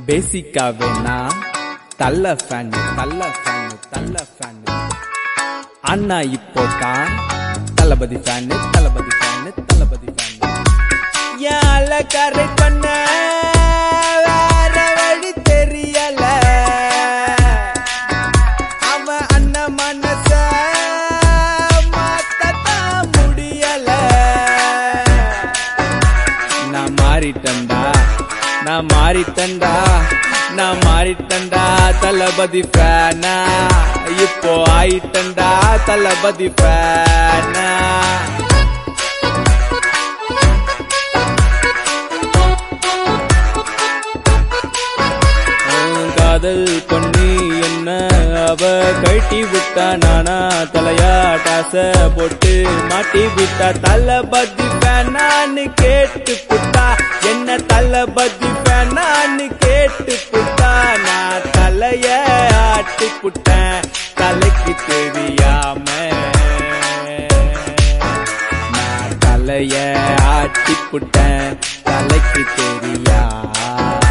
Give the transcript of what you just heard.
பேசிக்காவே நான் தள்ள ஃபேனு தள்ள ஃபேனு தள்ள ஃபேனு அண்ணா இப்போ தான் Thalapathy fan Thalapathy fan Thalapathy fan யால கரை பண்ண வேற வழி தெரியல அவன் அண்ணன் மனச மாத்தத்தான் முடியல நான் மாறிட்டண்டா நான் மாறிட்டண்டா நான் மாறிட்டண்டா தளபதி ஃபேனா இப்போ ஆயிட்டண்டா தளபதி ஃபேனா காதல் பண்ணி என்ன அவ கட்டி விட்டா நானா தலையா டாச போட்டு மாட்டி விட்டா தளபதி ஃபேனான்னு கேட்டு புட்டா என்ன தளபதி ஃபேனான்னு கேட்டு புட்டா நான் தலைய ஆட்டி புட்டேன் தலைக்கு தெரியாம நான் தலைய ஆட்டி புட்டேன் தலைக்கு தெரியாம